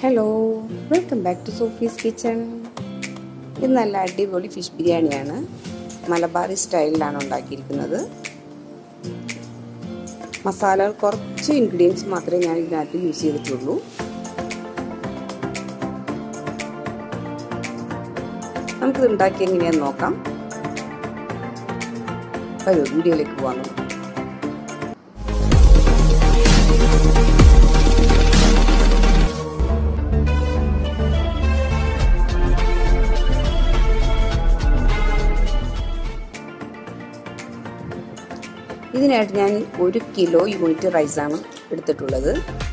hello welcome back to Sophie's kitchen ഇത് നല്ല അടിപൊളി ഫിഷ് ബിരിയാണിയാണ് മലബാറി സ്റ്റൈലിലാണ് ഉണ്ടാക്കിയിരിക്കുന്നത് മസാലകൾ കുറച്ച് ഇൻഗ്രീഡിയൻസ് മാത്രമേ ഞാൻ ഇതിനകത്ത് യൂസ് ചെയ്തിട്ടുള്ളൂ നമുക്കിത് ഉണ്ടാക്കി എങ്ങനെയാന്ന് നോക്കാം വരൂ വീഡിയോയിലേക്ക് പോകാം നമുക്ക് ഇതിനായിട്ട് ഞാൻ ഒരു കിലോ യൂണിറ്റ് റൈസാണ് എടുത്തിട്ടുള്ളത്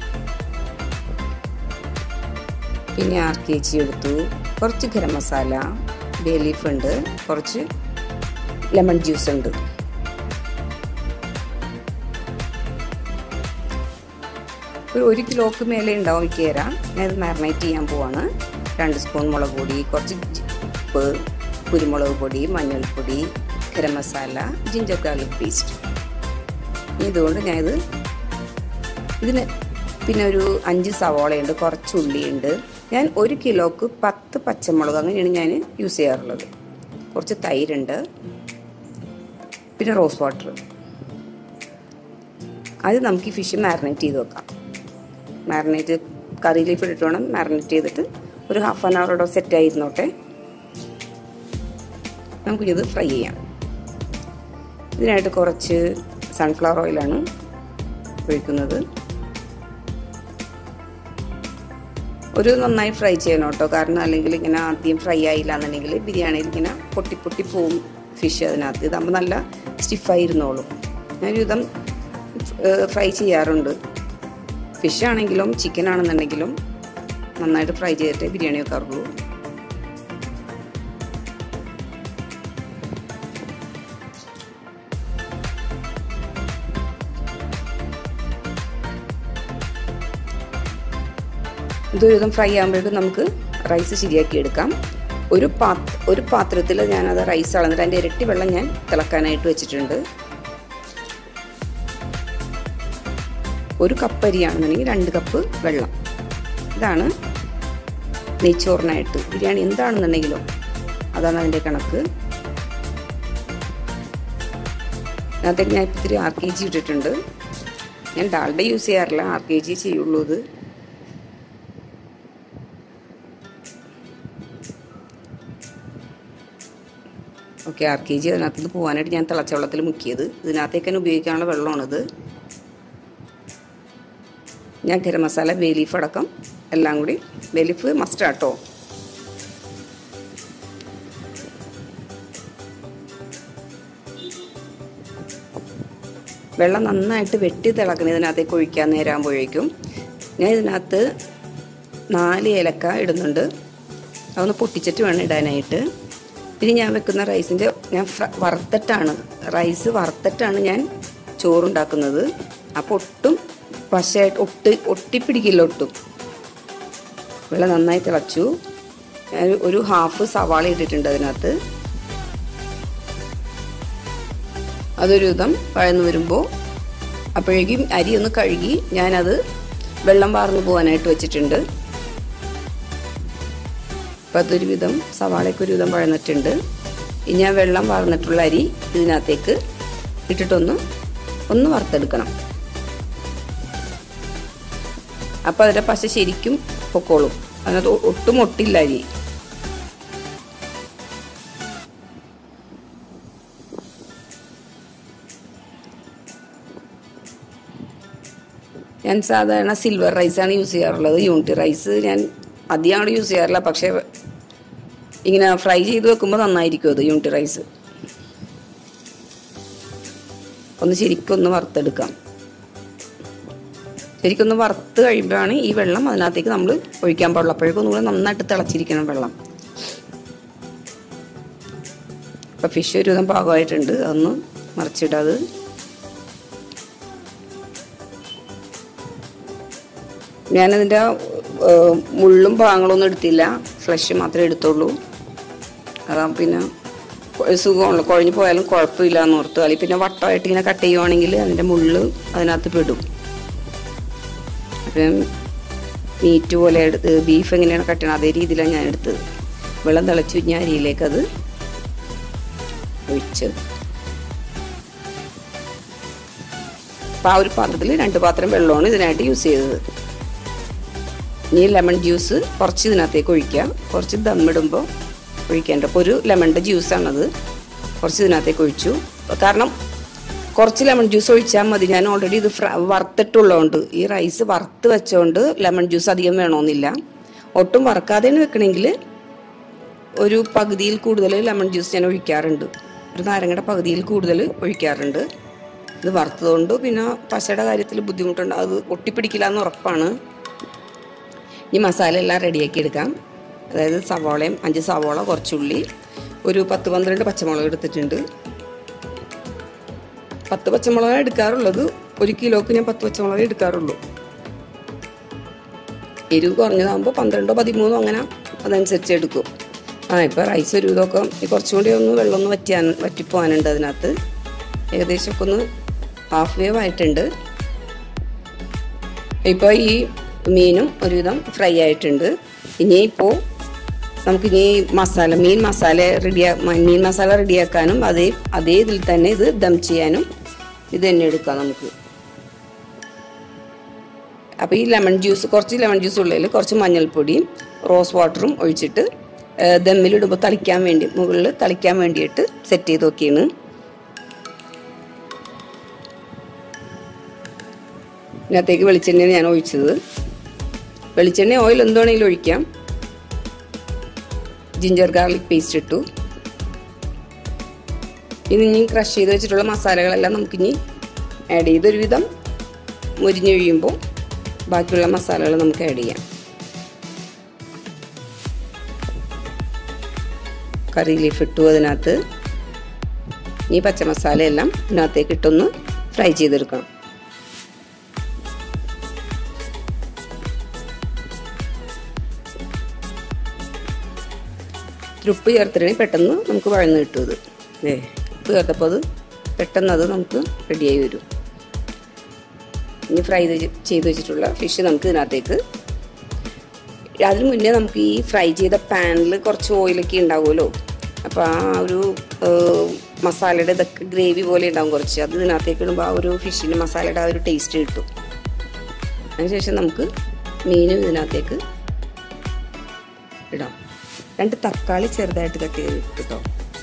പിന്നെ ആർ കെ ജി എടുത്തു കുറച്ച് ഗരം മസാല ബേ ലീഫ് ഉണ്ട് കുറച്ച് ലെമൺ ജ്യൂസ് ഉണ്ട് ഒരു ഒരു കിലോക്ക് മേലെ ഉണ്ടാവും കേര ഞാനത് മാറിനേറ്റ് ചെയ്യാൻ പോവാണ് രണ്ട് സ്പൂൺ മുളക് പൊടി കുറച്ച് ഉപ്പ് കുരുമുളക് പൊടി മഞ്ഞൾപ്പൊടി garam masala ginger garlic paste ഇതുകൊണ്ട് ഞാനിത് ഇതിന് പിന്നെ ഒരു അഞ്ച് സവോളയുണ്ട് കുറച്ച് ഉള്ളിയുണ്ട് ഞാൻ ഒരു കിലോക്ക് പത്ത് പച്ചമുളക് അങ്ങനെയാണ് ഞാൻ യൂസ് ചെയ്യാറുള്ളത് കുറച്ച് തൈരുണ്ട് പിന്നെ റോസ് വാട്ടർ അത് നമുക്ക് ഈ ഫിഷ് മാറിനേറ്റ് ചെയ്ത് വെക്കാം മാറിനേറ്റ് കറി ലീഫ് ഇട്ടിട്ട് വേണം മാറിനേറ്റ് ചെയ്തിട്ട് ഒരു ഹാഫ് ആൻ അവറോടെ സെറ്റ് ആയിരുന്നോട്ടെ നമുക്കിത് ഫ്രൈ ചെയ്യാം ഇതിനായിട്ട് കുറച്ച് സൺഫ്ലവർ ഓയിലാണ് ഒഴിക്കുന്നത് ഒരു നന്നായി ഫ്രൈ ചെയ്യണം കേട്ടോ കാരണം അല്ലെങ്കിൽ ഇങ്ങനെ ആദ്യം ഫ്രൈ ആയില്ല എന്നുണ്ടെങ്കിൽ ബിരിയാണിയിൽ ഇങ്ങനെ പൊട്ടി പൊട്ടി പോവും ഫിഷ് അതിനകത്ത് ഇതാകുമ്പോൾ നല്ല സ്റ്റിഫായിരുന്നോളും ഞാൻ വിധം ഫ്രൈ ചെയ്യാറുണ്ട് ഫിഷ് ആണെങ്കിലും ചിക്കൻ ആണെന്നുണ്ടെങ്കിലും നന്നായിട്ട് ഫ്രൈ ചെയ്തിട്ട് ബിരിയാണി വെക്കാറുള്ളൂ ഇതൊരുവിധം ഫ്രൈ ആകുമ്പോഴേക്കും നമുക്ക് റൈസ് ശരിയാക്കി എടുക്കാം ഒരു പാത്ര ഒരു പാത്രത്തിൽ ഞാനത് റൈസ് അളന്നിട്ട് അതിൻ്റെ ഇരട്ടി വെള്ളം ഞാൻ തിളക്കാനായിട്ട് വെച്ചിട്ടുണ്ട് ഒരു കപ്പ് അരിയാണെന്നുണ്ടെങ്കിൽ രണ്ട് കപ്പ് വെള്ളം ഇതാണ് നെയ്ച്ചോറിനായിട്ട് ബിരിയാണി എന്താണെന്നുണ്ടെങ്കിലും അതാണ് അതിൻ്റെ കണക്ക് അതിനകത്തേക്ക് ഞാൻ ഇത്തിരി ആർ കെ ജി ഇട്ടിട്ടുണ്ട് ഞാൻ ഡാൽഡ യൂസ് ചെയ്യാറില്ല ആർ കെ ജി ചെയ്യുള്ളൂ ഇത് ഓക്കെ ആർ കെ ജി അതിനകത്ത് നിന്ന് പോകാനായിട്ട് ഞാൻ തിളച്ച വെള്ളത്തിൽ മുക്കിയത് ഇതിനകത്തേക്ക് തന്നെ ഉപയോഗിക്കാനുള്ള വെള്ളമാണിത് ഞാൻ ഗരം മസാല ബേലീഫ് അടക്കം എല്ലാം കൂടി ബേലീഫ് മസ്റ്റ് ആട്ടോ വെള്ളം നന്നായിട്ട് വെട്ടി തിളക്കണം ഇതിനകത്തേക്ക് ഒഴിക്കാൻ നേരാകുമ്പോഴേക്കും ഞാൻ ഇതിനകത്ത് നാല് ഏലക്ക ഇടുന്നുണ്ട് അതൊന്ന് പൊട്ടിച്ചിട്ട് വേണം ഇടാനായിട്ട് പിന്നെ ഞാൻ വെക്കുന്ന റൈസിൻ്റെ ഞാൻ വറുത്തിട്ടാണ് റൈസ് വറുത്തിട്ടാണ് ഞാൻ ചോറുണ്ടാക്കുന്നത് അപ്പോൾ ഒട്ടും പശയായിട്ട് ഒട്ടി ഒട്ടിപ്പിടിക്കില്ല ഒട്ടും വെള്ളം നന്നായി തിളച്ചു ഞാൻ ഒരു ഹാഫ് സവാള ഇട്ടിട്ടുണ്ട് അതിനകത്ത് അതൊരു വിധം വഴന്നു വരുമ്പോൾ അപ്പോഴേക്കും അരി ഒന്ന് കഴുകി ഞാനത് വെള്ളം വാർന്നു പോകാനായിട്ട് വെച്ചിട്ടുണ്ട് അപ്പോൾ അതൊരു വിധം സവാളയ്ക്ക് ഒരു വിധം വഴന്നിട്ടുണ്ട് ഇനി ഞാൻ വെള്ളം വാർന്നിട്ടുള്ള അരി ഇതിനകത്തേക്ക് ഇട്ടിട്ടൊന്ന് ഒന്ന് വറുത്തെടുക്കണം അപ്പോൾ അതിൻ്റെ പശ ശരിക്കും പൊക്കോളും അതിനകത്ത് ഒട്ടും ഒട്ടില്ല അരി ഞാൻ സാധാരണ സിൽവർ റൈസാണ് യൂസ് ചെയ്യാറുള്ളത് യൂണിറ്റ് റൈസ് ഞാൻ അധികം അങ്ങോട്ട് യൂസ് ചെയ്യാറില്ല പക്ഷേ ഇങ്ങനെ ഫ്രൈ ചെയ്ത് വെക്കുമ്പോൾ നന്നായിരിക്കും അത് യൂണിറ്റ് റൈസ് ഒന്ന് ശരിക്കും ഒന്ന് വറുത്തെടുക്കാം ശരിക്കും ഒന്ന് വറുത്ത് കഴിയുമ്പോഴാണ് ഈ വെള്ളം അതിനകത്തേക്ക് നമ്മൾ ഒഴിക്കാൻ പാടുള്ളൂ അപ്പോഴേക്കും ഒന്നുകൂടെ നന്നായിട്ട് തിളച്ചിരിക്കണം വെള്ളം അപ്പം ഫിഷ് ഒരുവിധം പാകമായിട്ടുണ്ട് അതൊന്ന് മറിച്ചിടാത് ഞാനതിൻ്റെ മുള്ളും ഭാഗങ്ങളൊന്നും എടുത്തില്ല ഫ്ലഷ് മാത്രമേ എടുത്തുള്ളൂ അതാ പിന്നെ സുഖമുള്ളൂ കുഴഞ്ഞു പോയാലും കുഴപ്പമില്ല എന്ന് ഓർത്തു അല്ലെങ്കിൽ പിന്നെ വട്ടമായിട്ട് ഇങ്ങനെ കട്ട് ചെയ്യുവാണെങ്കിൽ അതിൻ്റെ മുള്ള് അതിനകത്ത് പെടും അപ്പം മീറ്റ് പോലെ എടുത്ത് ബീഫ് എങ്ങനെയാണ് കട്ട് ചെയ്യണം അതേ രീതിയിലാണ് ഞാൻ എടുത്തത് വെള്ളം തിളച്ചു കഴിഞ്ഞാൽ അരിയിലേക്ക് അത് ഒഴിച്ച് അപ്പോൾ ആ ഒരു പാത്രത്തിൽ രണ്ട് പാത്രം വെള്ളമാണ് ഇതിനായിട്ട് യൂസ് ചെയ്തത് ഇനി ലെമൺ ജ്യൂസ് കുറച്ച് ഇതിനകത്തേക്ക് ഒഴിക്കാം കുറച്ച് ദമ്മിടുമ്പോൾ ഒഴിക്കേണ്ട അപ്പോൾ ഒരു ലെമണിൻ്റെ ജ്യൂസാണത് കുറച്ച് ഇതിനകത്തേക്ക് ഒഴിച്ചു കാരണം കുറച്ച് ലെമൺ ജ്യൂസ് ഒഴിച്ചാൽ മതി ഞാൻ ഓൾറെഡി ഇത് ഫ്ര വറുത്തിട്ടുള്ളതുകൊണ്ട് ഈ റൈസ് വറുത്ത് വെച്ചോണ്ട് ലെമൺ ജ്യൂസ് അധികം വേണമെന്നില്ല ഒട്ടും വറക്കാതെയാണ് വെക്കണമെങ്കിൽ ഒരു പകുതിയിൽ കൂടുതൽ ലെമൺ ജ്യൂസ് ഞാൻ ഒഴിക്കാറുണ്ട് ഒരു നാരങ്ങയുടെ പകുതിയിൽ കൂടുതൽ ഒഴിക്കാറുണ്ട് ഇത് വറുത്തതുകൊണ്ട് പിന്നെ പശയുടെ കാര്യത്തിൽ ബുദ്ധിമുട്ടുണ്ട് അത് ഒട്ടിപ്പിടിക്കില്ല എന്ന് ഉറപ്പാണ് ഈ മസാല എല്ലാം റെഡിയാക്കി എടുക്കാം അതായത് സവാളയും അഞ്ച് സവാള കുറച്ചുള്ളി ഒരു പത്ത് പന്ത്രണ്ട് പച്ചമുളക് എടുത്തിട്ടുണ്ട് പത്ത് പച്ചമുളക് എടുക്കാറുള്ളത് ഒരു കിലോക്ക് ഞാൻ പത്ത് പച്ചമുളക് എടുക്കാറുള്ളൂ എരിവ് കുറഞ്ഞതാകുമ്പോൾ പന്ത്രണ്ടോ പതിമൂന്നോ അങ്ങനെ അതനുസരിച്ച് എടുക്കും ആ ഇപ്പോൾ റൈസ് ഒരു ഇതൊക്കെ കുറച്ചും കൂടി ഒന്ന് വെള്ളം ഒന്ന് വറ്റിയാൻ വറ്റിപ്പോകാനുണ്ട് അതിനകത്ത് ഏകദേശം ഒക്കെ ഒന്ന് ഹാഫ് വേവ് ആയിട്ടുണ്ട് ഇപ്പോൾ ഈ മീനും ഒരുവിധം ഫ്രൈ ആയിട്ടുണ്ട് ഇനിയിപ്പോൾ നമുക്കിനി മസാല മീൻ മസാല റെഡിയാ മീൻ മസാല റെഡിയാക്കാനും അതേ അതേ ഇതിൽ തന്നെ ഇത് ദം ചെയ്യാനും ഇത് തന്നെ എടുക്കാം നമുക്ക് അപ്പോൾ ഈ ലെമൺ ജ്യൂസ് കുറച്ച് ലെമൺ ജ്യൂസ് ഉള്ളതിൽ കുറച്ച് മഞ്ഞൾപ്പൊടിയും റോസ് വാട്ടറും ഒഴിച്ചിട്ട് ദമ്മിലിടുമ്പോൾ തളിക്കാൻ വേണ്ടി മുകളിൽ തളിക്കാൻ വേണ്ടിയിട്ട് സെറ്റ് ചെയ്ത് നോക്കിയാണ് ഇതിനകത്തേക്ക് വെളിച്ചെണ്ണയാണ് ഞാൻ ഒഴിച്ചത് വെളിച്ചെണ്ണ ഓയിൽ എന്താണെങ്കിലും ഒഴിക്കാം ജിഞ്ചർ ഗാർലിക് പേസ്റ്റ് ഇട്ടു ഇനി ഇനി ക്രഷ് ചെയ്ത് വെച്ചിട്ടുള്ള മസാലകളെല്ലാം നമുക്കിനി ആഡ് ചെയ്ത് ഒരുവിധം മുരിഞ്ഞ് കഴിയുമ്പോൾ ബാക്കിയുള്ള മസാലകൾ നമുക്ക് ആഡ് ചെയ്യാം കറി ലീഫ് ഇട്ടു അതിനകത്ത് ഈ പച്ചമസാല എല്ലാം ഇതിനകത്തേക്ക് ഇട്ടൊന്ന് ഫ്രൈ ചെയ്തെടുക്കണം ഉപ്പ് ചേർത്തിട്ടുണ്ടെങ്കിൽ പെട്ടെന്ന് നമുക്ക് വഴന്ന് കിട്ടും ഇത് ഏ ഉപ്പ് ചേർത്തപ്പോൾ അത് പെട്ടെന്ന് അത് നമുക്ക് റെഡിയായി വരും ഇനി ഫ്രൈ ചെയ്ത് വെച്ചിട്ടുള്ള ഫിഷ് നമുക്ക് ഇതിനകത്തേക്ക് അതിന് മുന്നേ നമുക്ക് ഈ ഫ്രൈ ചെയ്ത പാനിൽ കുറച്ച് ഓയിലൊക്കെ ഉണ്ടാവുമല്ലോ അപ്പോൾ ആ ഒരു മസാലയുടെ ഇതൊക്കെ ഗ്രേവി പോലെ ഉണ്ടാവും കുറച്ച് അത് ഇതിനകത്തേക്ക് ഇടുമ്പോൾ ആ ഒരു ഫിഷിൻ്റെ മസാലയുടെ ആ ഒരു ടേസ്റ്റ് കിട്ടും അതിനുശേഷം നമുക്ക് മീനും ഇതിനകത്തേക്ക് ഇടാം രണ്ട് തക്കാളി ചെറുതായിട്ട് കട്ട് ചെയ്ത് കേട്ടോ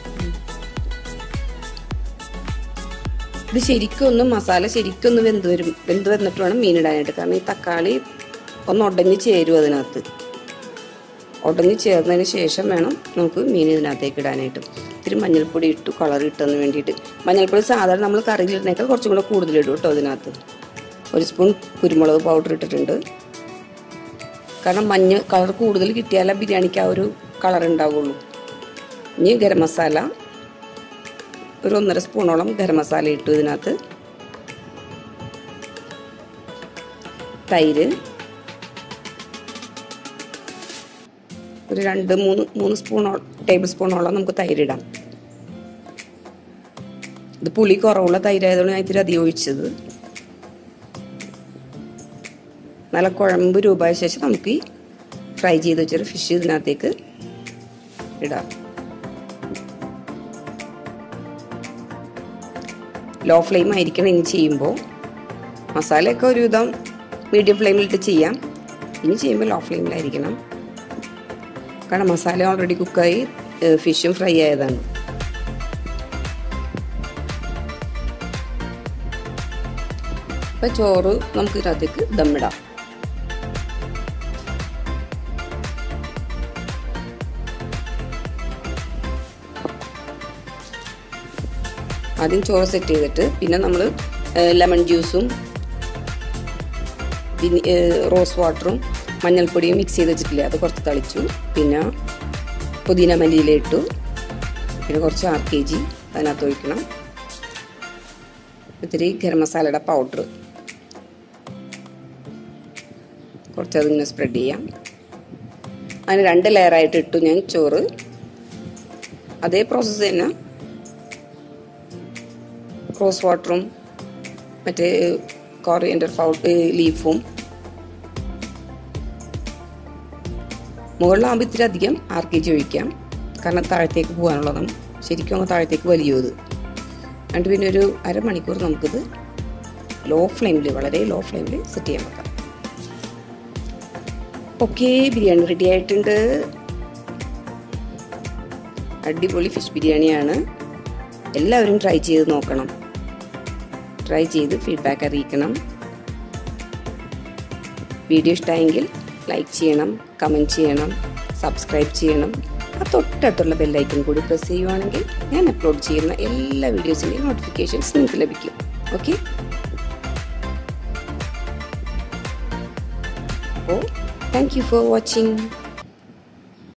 ഇത് ശരിക്കും ഒന്ന് മസാല ശരിക്കും ഒന്ന് വെന്ത് വരും വെന്ത് വന്നിട്ട് വേണം മീൻ ഇടാനായിട്ട് കാരണം ഈ തക്കാളി ഒന്ന് ഉടഞ്ഞ് ചേരും അതിനകത്ത് ഉടഞ്ഞ് ചേർന്നതിന് ശേഷം വേണം നമുക്ക് മീൻ ഇതിനകത്തേക്ക് ഇടാനായിട്ട് ഇത്തിരി മഞ്ഞൾപ്പൊടി ഇട്ടു കളർ ഇട്ടെന്ന് വേണ്ടിയിട്ട് മഞ്ഞൾപ്പൊടി സാധാരണ നമ്മൾ കറിയിലിടുന്നേക്കാൾ കുറച്ചും കൂടെ കൂടുതൽ ഇടും കേട്ടോ ഇതിനകത്ത് ഒരു സ്പൂൺ കുരുമുളക് പൗഡർ ഇട്ടിട്ടുണ്ട് കാരണം മഞ്ഞ കളർ കൂടുതൽ കിട്ടിയാലേ ബിരിയാണിക്ക് ആ ഒരു കളർ ഉണ്ടാവുള്ളൂ ഇനി ഗരം മസാല ഒരു ഒന്നര സ്പൂണോളം ഗരം മസാല ഇട്ടു ഇതിനകത്ത് തൈര് ഒരു രണ്ട് മൂന്ന് മൂന്ന് സ്പൂണോളം ടേബിൾ സ്പൂണോളം നമുക്ക് തൈരിടാം ഇത് പുളി കുറവുള്ള തൈരായതുകൊണ്ട് ഞാൻ ഇത്തിരി അധികം ഒഴിച്ചത് നല്ല കുഴമ്പ് രൂപമായ ശേഷം നമുക്ക് ഈ ഫ്രൈ ചെയ്ത് വെച്ചൊരു ഫിഷ് ഇതിനകത്തേക്ക് ഇടാം ലോ ഫ്ലെയിം ആയിരിക്കണം ഇനി ചെയ്യുമ്പോൾ മസാലയൊക്കെ ഒരുവിധം മീഡിയം ഫ്ലെയിമിലിട്ട് ചെയ്യാം ഇനി ചെയ്യുമ്പോൾ ലോ ഫ്ലെയിമിലായിരിക്കണം കാരണം മസാല ഓൾറെഡി കുക്കായി ഫിഷും ഫ്രൈ ആയതാണ് ഇപ്പം ചോറ് നമുക്ക് ഇതിനകത്തേക്ക് ദമ്മിടാം ആദ്യം ചോറ് സെറ്റ് ചെയ്തിട്ട് പിന്നെ നമ്മൾ ലെമൺ ജ്യൂസും റോസ് വാട്ടറും മഞ്ഞൾപ്പൊടിയും മിക്സ് ചെയ്ത് വെച്ചിട്ടില്ലേ അത് കുറച്ച് തളിച്ചു പിന്നെ പുതിന മല്ലിയില ഇട്ടു പിന്നെ കുറച്ച് ആർ കെ ജി അതിനകത്ത് ഒഴിക്കണം ഇത്തിരി ഗരം മസാലയുടെ പൗഡർ കുറച്ച് അതിങ്ങനെ സ്പ്രെഡ് ചെയ്യാം അതിന് രണ്ട് ലെയറായിട്ട് ഇട്ടു ഞാൻ ചോറ് അതേ പ്രോസസ്സ് തന്നെ റോസ് വാട്ടറും മറ്റേ കോറിയൻഡർ പൗഡർ ലീഫും മുകളിലാകുമ്പോൾ ഇത്തിരി അധികം ആർ കെ ജി ഒഴിക്കാം കാരണം താഴത്തേക്ക് പോകാനുള്ളതാണ് ശരിക്കും അങ്ങ് താഴത്തേക്ക് വലിയോ ഇത് എന്നിട്ട് പിന്നെ ഒരു അരമണിക്കൂർ നമുക്കിത് ലോ ഫ്ലെയിമിൽ വളരെ ലോ ഫ്ലെയിമിൽ സെറ്റ് ചെയ്യാൻ വെക്കാം ഓക്കെ ബിരിയാണി റെഡി ആയിട്ടുണ്ട് അടിപൊളി ഫിഷ് ബിരിയാണിയാണ് എല്ലാവരും ട്രൈ ചെയ്ത് നോക്കണം ട്രൈ ചെയ്ത് ഫീഡ്ബാക്ക് അറിയിക്കണം വീഡിയോ ഇഷ്ടമായെങ്കിൽ ലൈക്ക് ചെയ്യണം കമൻറ്റ് ചെയ്യണം സബ്സ്ക്രൈബ് ചെയ്യണം ആ തൊട്ടടുത്തുള്ള ബെല്ലൈക്കൺ കൂടി പ്രസ് ചെയ്യുവാണെങ്കിൽ ഞാൻ അപ്ലോഡ് ചെയ്യുന്ന എല്ലാ വീഡിയോസിൻ്റെയും നോട്ടിഫിക്കേഷൻസ് നിങ്ങൾക്ക് ലഭിക്കും ഓക്കെ അപ്പോൾ താങ്ക് യു ഫോർ വാച്ചിങ്